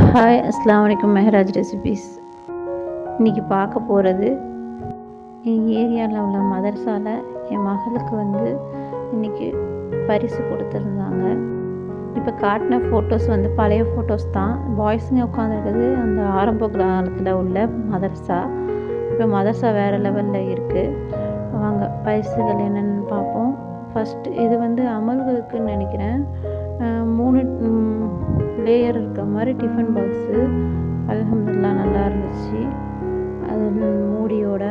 Hi அஸ்லாம் வலைக்கம் Mehraj recipes இன்றைக்கி பார்க்க போகிறது என் ஏரியாவில் உள்ள மதரசாவில் என் மகளுக்கு வந்து இன்றைக்கி பரிசு கொடுத்துருந்தாங்க இப்போ காட்டின ஃபோட்டோஸ் வந்து பழைய ஃபோட்டோஸ் தான் பாய்ஸுங்க உட்காந்துருக்குது அந்த ஆரம்ப காலத்தில் உள்ள மதரசா இப்போ மதரசா வேறு லெவலில் இருக்குது வாங்க பரிசுகள் என்னென்னு பார்ப்போம் ஃபஸ்ட்டு இது வந்து அமல்களுக்குன்னு நினைக்கிறேன் அஹ் மூணு லேயர் இருக்க மாதிரி டிஃபன் பாக்ஸு அல்ஹம்துலில்லாஹ் நல்லா இருந்துச்சு அது மூடியோட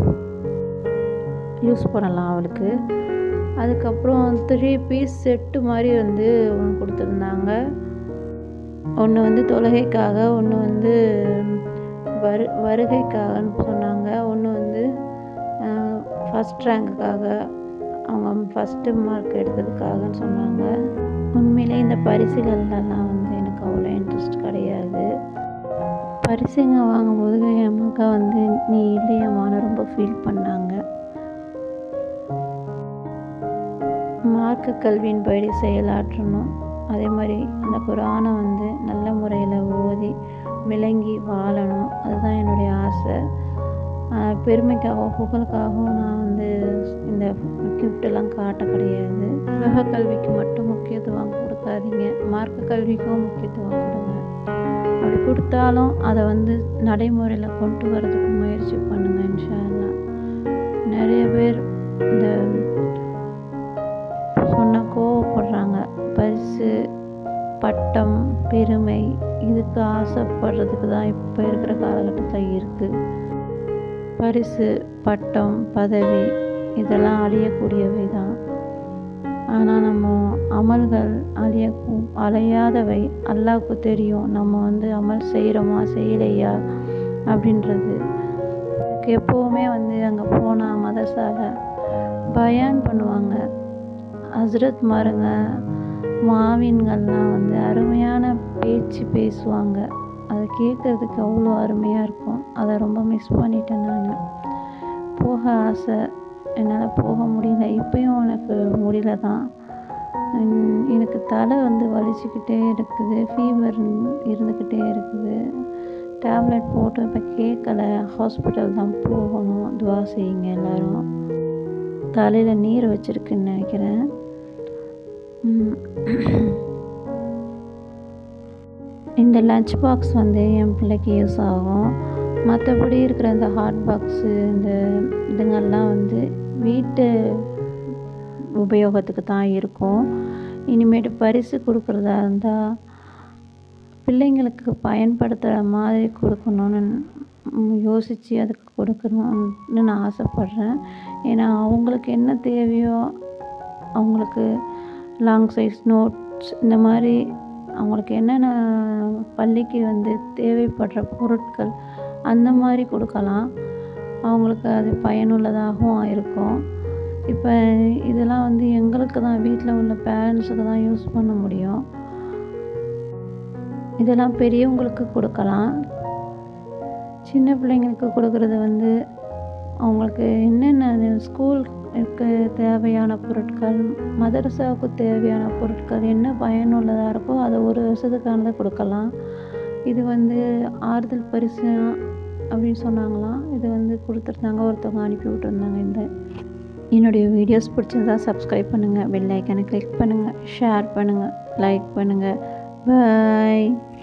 யூஸ் பண்ணலாம் அவளுக்கு அதுக்கப்புறம் த்ரீ பீஸ் செட்டு மாதிரி வந்து ஒன்று கொடுத்துருந்தாங்க ஒன்று வந்து தொழுகைக்காக ஒன்று வந்து வரு வருகைக்காகன்னு சொன்னாங்க ஒன்று வந்து ஃபஸ்ட் ரேங்க்குக்காக அவங்க ஃபஸ்ட்டு மார்க் எடுத்ததுக்காகன்னு சொன்னாங்க உண்மையிலே இந்த பரிசுகள்லாம் வந்து எனக்கு அவ்வளோ இன்ட்ரெஸ்ட் கிடையாது பரிசுங்க வாங்கும்போது என் மகா வந்து நீ இல்லையம்மான்னு ரொம்ப ஃபீல் பண்ணாங்க மார்க்க கல்வியின் படி செயலாற்றணும் அதே மாதிரி அந்த குரானை வந்து நல்ல முறையில் ஓதி விளங்கி வாழணும் அதுதான் என்னுடைய ஆசை ஆஹ் பெருமைக்காகவும் புகழுக்காகவும் நான் வந்து இந்த கிஃப்டெல்லாம் காட்ட கிடையாது உலக கல்விக்கு மட்டும் முக்கியத்துவம் கொடுக்காதீங்க மார்க்க கல்விக்கும் முக்கியத்துவம் கொடுங்க அப்படி கொடுத்தாலும் அதை வந்து நடைமுறையில் கொண்டு வரதுக்கு முயற்சி பண்ணுங்க இன்ஷா அல்லாஹ் நிறைய பேர் இந்த சொன்ன கோவப்படுறாங்க பரிசு பட்டம் பெருமை இதுக்கு ஆசைப்படுறதுக்கு தான் இப்போ இருக்கிற காலகட்டத்தில் இருக்குது பரிசு பட்டம் பதவி இதெல்லாம் அழியக்கூடியவை தான் ஆனால் நம்ம அமல்கள் அழிய அலையாதவை அல்லாவுக்கு தெரியும் நம்ம வந்து அமல் செய்கிறோமா செய்யலையா அப்படின்றது எனக்கு எப்போவுமே வந்து அங்கே போனால் மதசால பயான் பண்ணுவாங்க ஹஸ்ரத் மாருங்க மாவின்கள்லாம் வந்து அருமையான பேச்சு பேசுவாங்க அதை கேட்குறதுக்கு அவ்வளோ அருமையாக இருக்கும் அதை ரொம்ப மிஸ் பண்ணிட்டேன் நான் போக ஆசை என்னால் போக முடியல இப்பயும் எனக்கு முடியல தான் உம், எனக்கு தலை வந்து வலிச்சுக்கிட்டே இருக்குது ஃபீவர் இருந்துக்கிட்டே இருக்குது டேப்லெட் போட்டு இப்போ கேட்கல ஹாஸ்பிட்டல் தான் போகணும் துவா செய்யுங்க எல்லாரும் தலையில் நீர் வச்சிருக்குன்னு நினைக்கிறேன் உம். இந்த லஞ்ச் பாக்ஸ் வந்து என் பிள்ளைக்கு யூஸ் ஆகும் மற்றபடி இருக்கிற இந்த ஹாட் பாக்ஸு இந்த இதுங்கெல்லாம் வந்து வீட்டு உபயோகத்துக்கு தான் இருக்கும் இனிமேட்டு பரிசு கொடுக்குறதா இருந்தால் பிள்ளைங்களுக்கு பயன்படுத்துகிற மாதிரி கொடுக்கணும்னு ம், யோசித்து அதுக்கு கொடுக்கணும்னு நான் ஆசைப்பட்றேன் ஏன்னா அவங்களுக்கு என்ன தேவையோ அவங்களுக்கு லாங் சைஸ் நோட்ஸ் இந்த மாதிரி அவங்களுக்கு என்னென்ன பள்ளிக்கு வந்து தேவைப்படுற பொருட்கள் அந்த மாதிரி கொடுக்கலாம் அவங்களுக்கு அது பயனுள்ளதாகவும் இருக்கும் இப்போ இதெல்லாம் வந்து எங்களுக்கு தான் வீட்டில் உள்ள பேரண்ட்ஸுக்கு தான் யூஸ் பண்ண முடியும் இதெல்லாம் பெரியவங்களுக்கு கொடுக்கலாம் சின்ன பிள்ளைங்களுக்கு கொடுக்கறது வந்து அவங்களுக்கு என்னென்ன ஸ்கூலுக்கு தேவையான பொருட்கள் மதரசாவுக்கு தேவையான பொருட்கள் என்ன பயனுள்ளதாக இருக்கோ அதை ஒரு வருஷத்துக்கானதை கொடுக்கலாம் இது வந்து ஆறுதல் பரிசு அப்படின்னு சொன்னாங்களாம் இது வந்து கொடுத்துருந்தாங்க ஒருத்தவங்க அனுப்பி விட்டுருந்தாங்க இந்த என்னுடைய வீடியோஸ் பிடிச்சிருந்தா சப்ஸ்கிரைப் பண்ணுங்கள் பெல் ஐக்கனை கிளிக் பண்ணுங்கள் ஷேர் பண்ணுங்கள் லைக் பண்ணுங்கள் பாய்